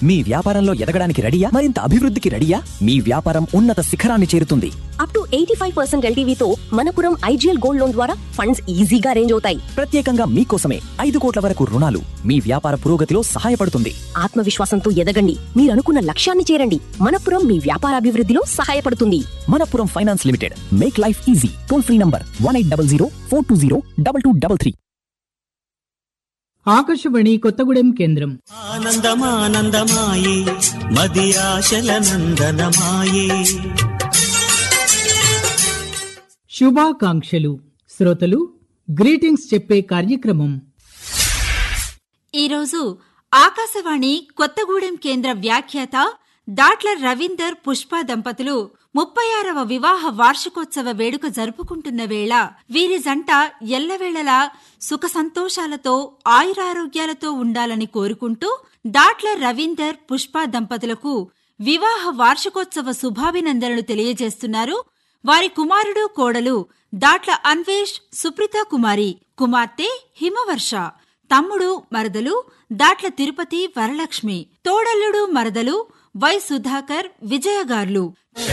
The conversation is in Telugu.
మీ వ్యాపారంలో ఎదగడానికి రెడీయా మరింత అభివృద్ధికి రెడీయా మీ వ్యాపారం ఉన్నత శిఖరాన్ని చేరుతుంది up to eighty five percent ఎల్టీవీతో మనపురం ఐజీఎల్ గోల్డ్ లోన్ ద్వారా ఫండ్స్ ఈజీగా అరేంజ్ అవుతాయి ప్రత్యేకంగా మీకోసమే ఐదు కోట్ల వరకు రుణాలు మీ వ్యాపార పురోగతిలో సహాయపడుతుంది ఆత్మవిశ్వాసంతో ఎదగండి మీరు అనుకున్న లక్ష్యాన్ని చేరండి మనపురం మీ వ్యాపారాభివృద్ధిలో సహాయపడుతుంది Manappuram finance limited make life easy toll free number one eight double zero four two zero double two double three Akashvani Kothagudem కేంద్రం ఆనందమానందమాయే మది ఆశల నందనమాయే శుభాకాంక్షలు శ్రోతలు గ్రీటింగ్స్ చెప్పే కార్యక్రమం ఈరోజు ఆకాశవాణి కొత్తగూడెం కేంద్ర వ్యాఖ్యాత దాట్ల రవీందర్ పుష్ప దంపతులు ముప్పై ఆరవ వివాహ వార్షికోత్సవ వేడుక జరుపుకుంటున్న వేళ వీరి జంట ఎల్లవేళలా సుఖ సంతోషాలతో ఆయురారోగ్యాలతో ఉండాలని కోరుకుంటూ దాట్ల రవీందర్ పుష్ప దంపతులకు వివాహ వార్షికోత్సవ శుభాభినందనలు తెలియజేస్తున్నారు వారి కుమారుడు కోడలు దాట్ల అన్వేష్ సుప్రీత కుమారి కుమార్తె హిమవర్ష తమ్ముడు మరదలు దాట్ల తిరుపతి వరలక్ష్మి తోడల్లుడు మరదలు వై సుధాకర్ విజయగార్లు